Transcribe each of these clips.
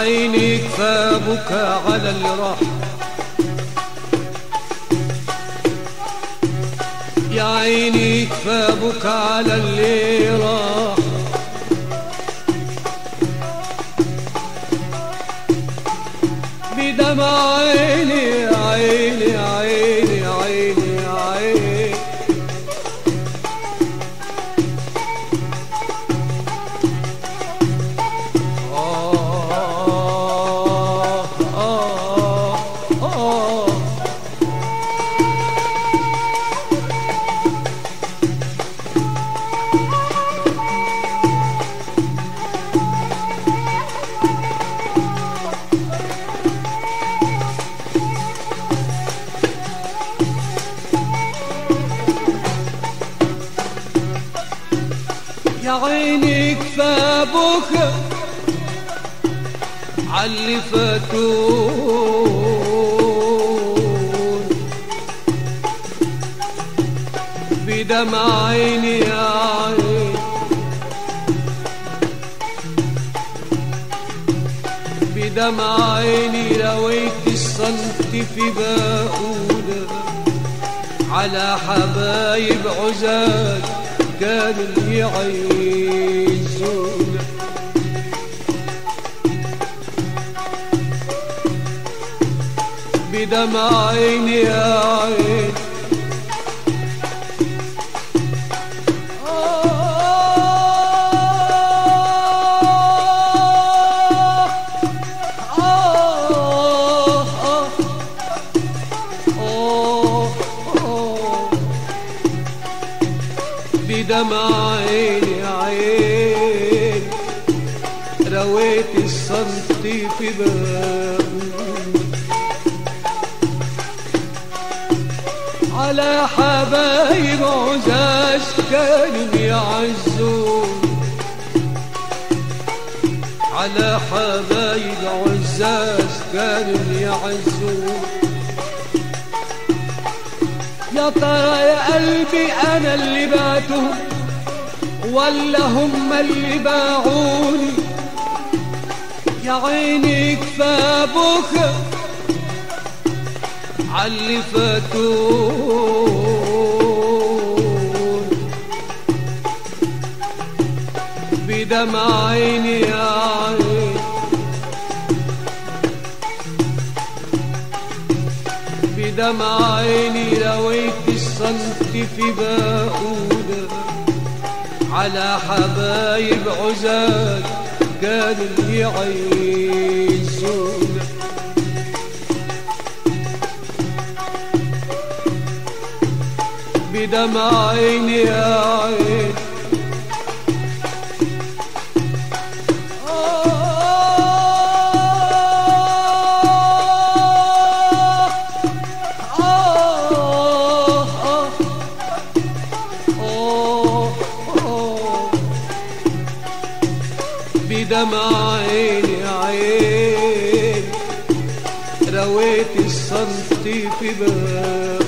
عيني كفى بكى على اللي راح يا عيني كفى بكى على اللي راح بدمع عيني عيني عيني عيني عيني آه آه آه يا عيني كفى بكى عاللي فاتون بدمع عيني يا عين بدمع عيني رويت الصنف في باقولة على حبايب عزاز كانوا يعيشون بدمع عيني يا عين آه آه آه آه آه بدمع عيني عين رويت الصمت في باب على حبايب عزاز كانوا يعزون على حبايب عزاز كانوا يعزون يا ترى يا قلبي انا اللي بعتهم ولا هم اللي باعوني يا عيني كفى بكى عاللي فاتون بدمع عيني يا عين بدمع عيني رويت الصنف في باقولة على حبايب عزاز كانوا يعيشون بدمع عيني يا عين آه آه آه آه آه بدمع عيني عين رويت الصمت في باب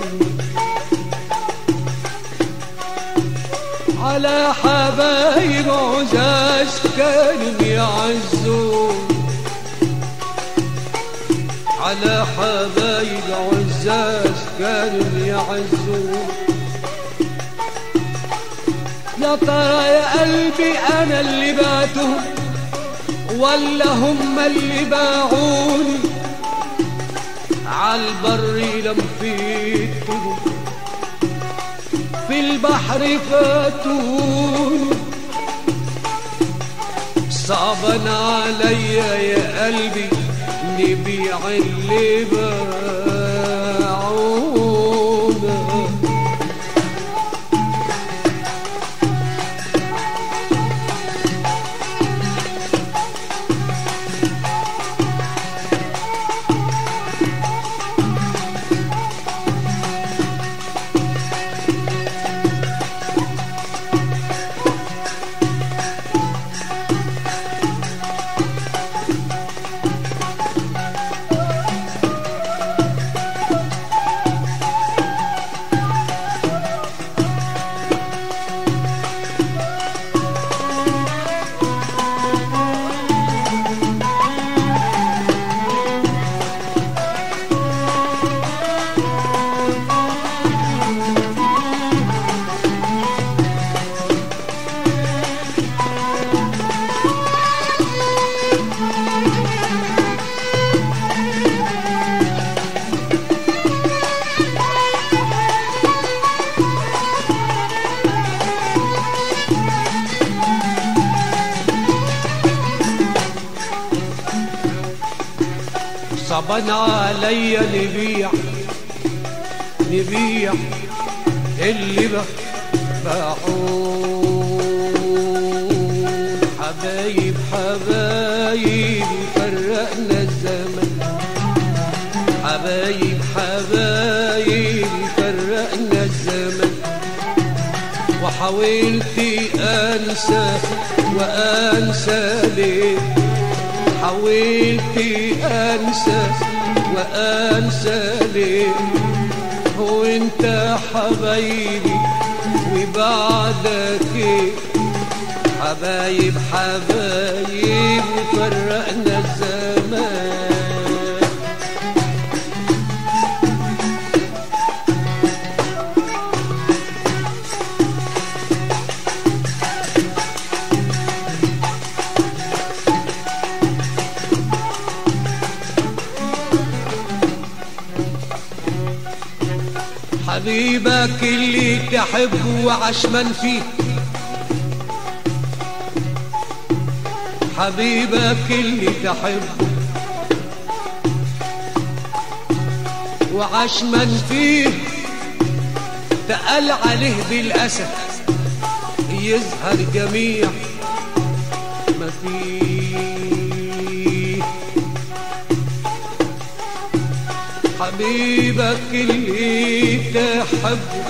على حبايب عزاز كانوا يعزون على حبايب عزاز كانوا يعزون يا ترى يا قلبي انا اللي بعتهم ولا هم اللي باعوني عالبر لمفيتهم في البحر فاتوني صعبا عليا يا قلبي نبيع اللي باعونا صعبان عليا نبيع نبيع اللي باعوه حبايب حبايب فرقنا الزمن حبايب حبايب فرقنا الزمن وحاولت انسى وانسى ليه حاولت انسى وانسى ليه وانت حبايبي وبعدك ايه حبايب حبايب فرقنا الزمان حبيبك اللي تحبه وعشمان فيه حبيبك اللي تحبه وعشمان فيه تقل عليه بالأسف يظهر جميع ما فيه حبيبك اللي تحبه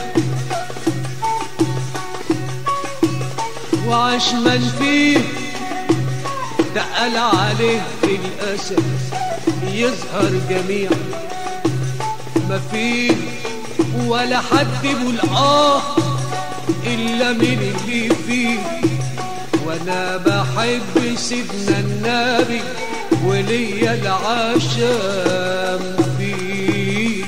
وعشمان فيه تقل عليه بالأسف يظهر جميع ما فيه ولا حد يقول آه إلا من اللي فيه وأنا بحب سيدنا النبي وليا العشام فيه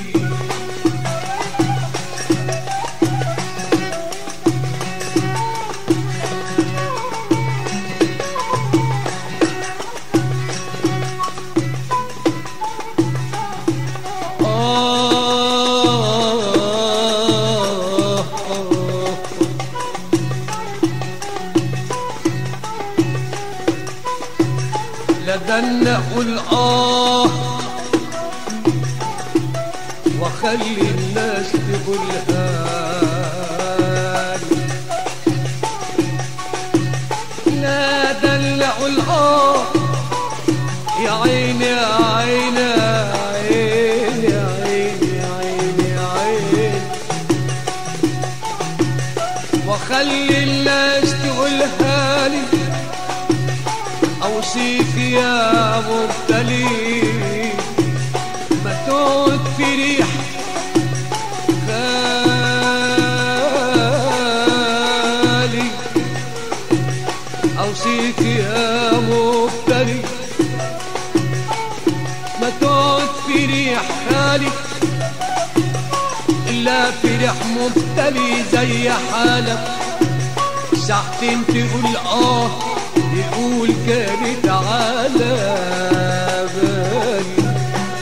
آه آه لدن أقول آه وخلي الناس تقولها لا دل أقول آه يا عيني يا عيني يا عيني يا عيني يا عيني يا عيني وخلي الناس تقولها لي أوصيك يا مبتلي ما تقعد في ريح خالي أوصيك يا مبتلي ما تقعد في ريح خالي إلا في ريح مبتلي زي حالك ساعتين تقول آه يقول كانت على بالي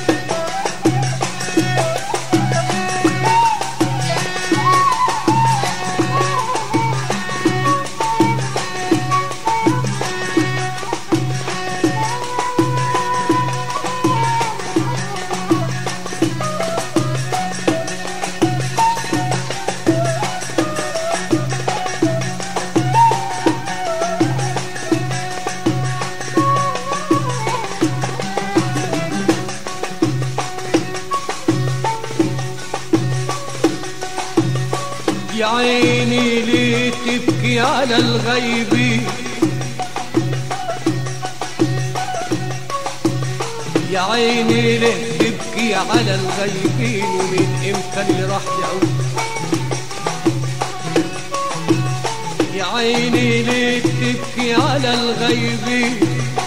يا عيني ليه تبكي على الغيب يا عيني ليه تبكي على الغيبين ومن امتى اللي راح يعود يا عيني ليه تبكي على الغيبين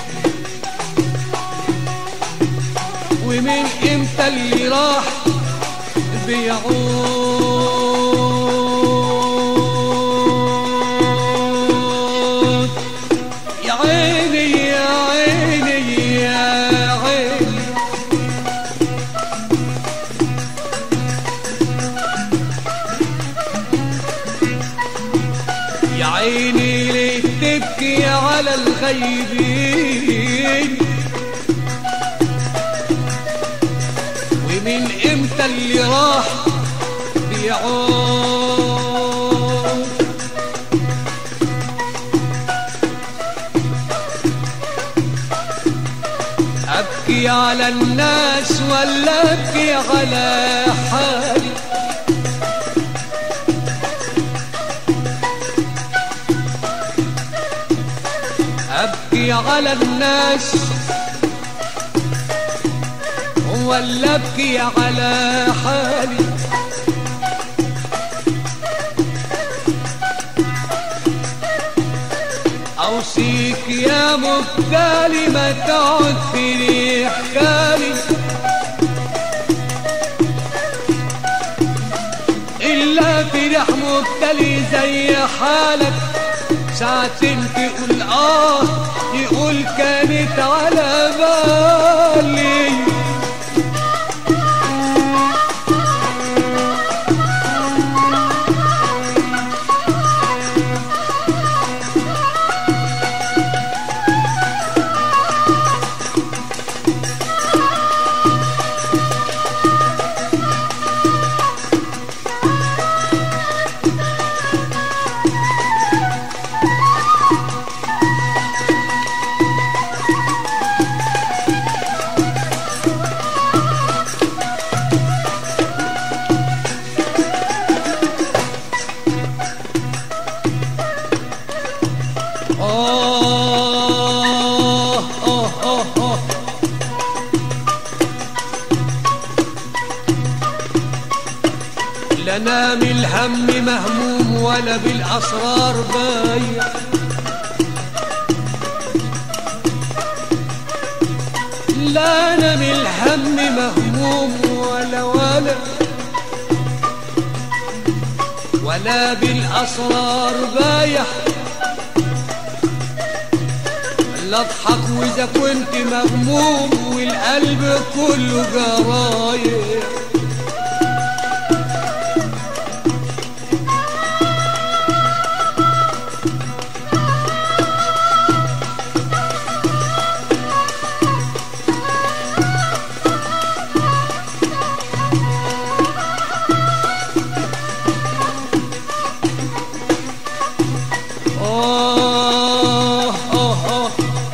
ومن امتى اللي راح بيعود يا عيني يا عيني يا عيني يا عيني ليه تبكي على الغيبين اللي راح بيعود أبكي على الناس ولا أبكي على حالي أبكي على الناس ولا أبكي على حالي أوصيك يا مبتلي ما تقعد في ريح خالي إلا في ريح مبتلي زي حالك ساعتين تقول آه يقول كانت على بالي آه آه آه آه لنا من الهم مهموم ولا بالأسرار بايع لا أنا من الهم مهموم ولا ولا ولا بالأسرار بايع لا اضحك واذا كنت مغموم والقلب كله جرايح آه آه آه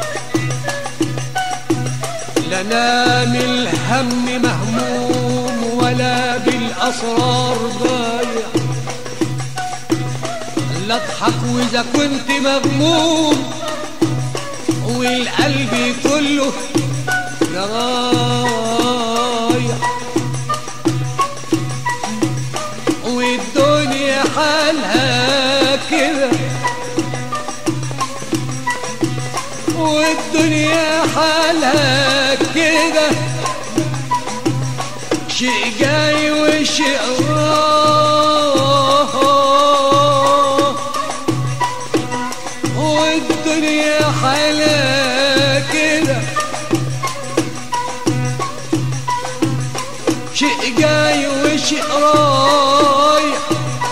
لنا من الهم مهموم ولا بالأسرار ضايع لا اضحك وإذا كنت مغموم والقلب كله جرايح والدنيا حالها كده والدنيا حالها كده شيء جاي وشيء راح والدنيا حالها كده شيء جاي وشيء رايح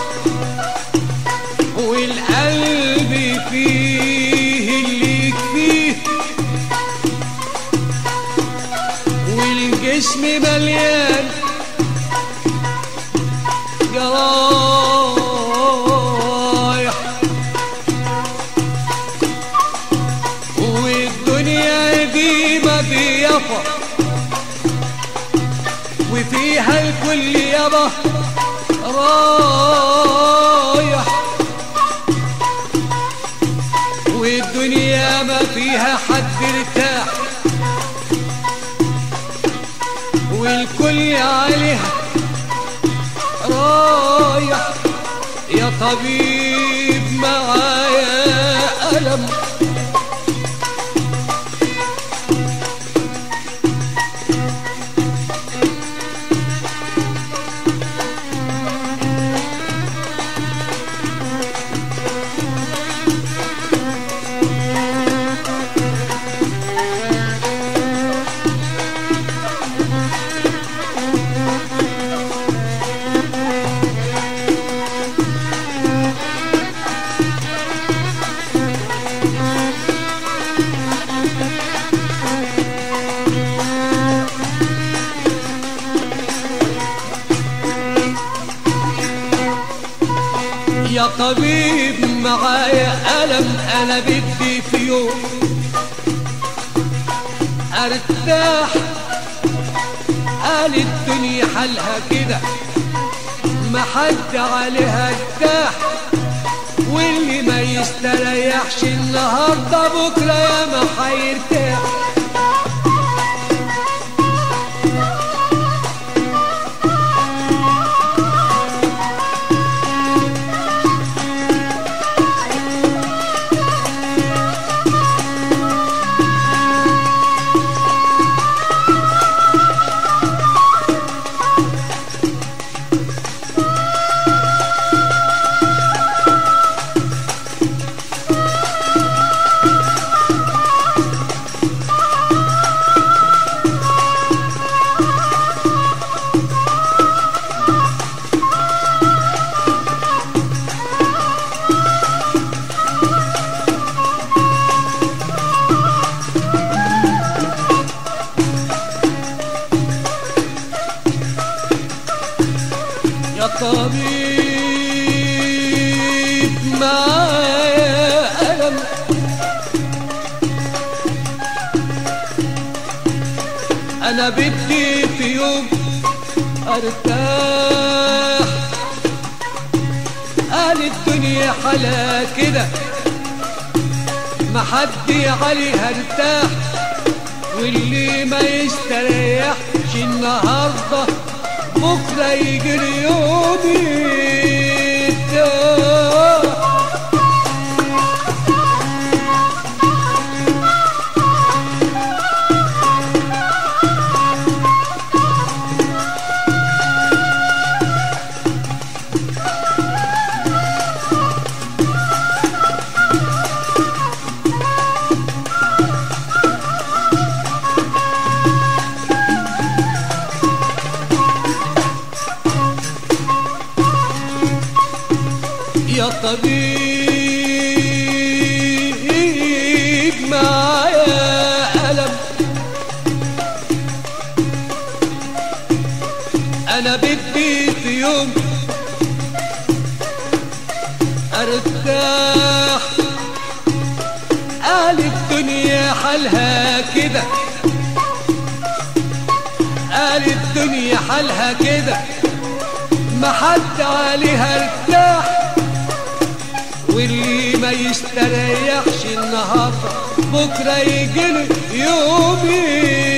والقلب فيه اللي يكفيه والجسم مليان جرايح والدنيا دي مضيفة وفيها الكل يابا رايح والدنيا ما فيها حد ارتاح والكل عليها رايح يا طبيب معايا ألم يا طبيب معايا ألم أنا بدي في يوم أرتاح قال الدنيا حالها كده ما حد عليها ارتاح واللي ما يستريحش النهارده بكره يا ما هيرتاح يا طبيب معايا ألم أنا بدي في يوم أرتاح قال الدنيا حلا كده ما حد عليها ارتاح واللي ما يستريحش النهارده بكره يجري يوم يرتاح يا طبيب معايا ألم أنا بدي في يوم أرتاح قال الدنيا حالها كده قال الدنيا حالها كده ما حد عليها ارتاح واللي ما يستريحش النهارده بكره يجيله يوم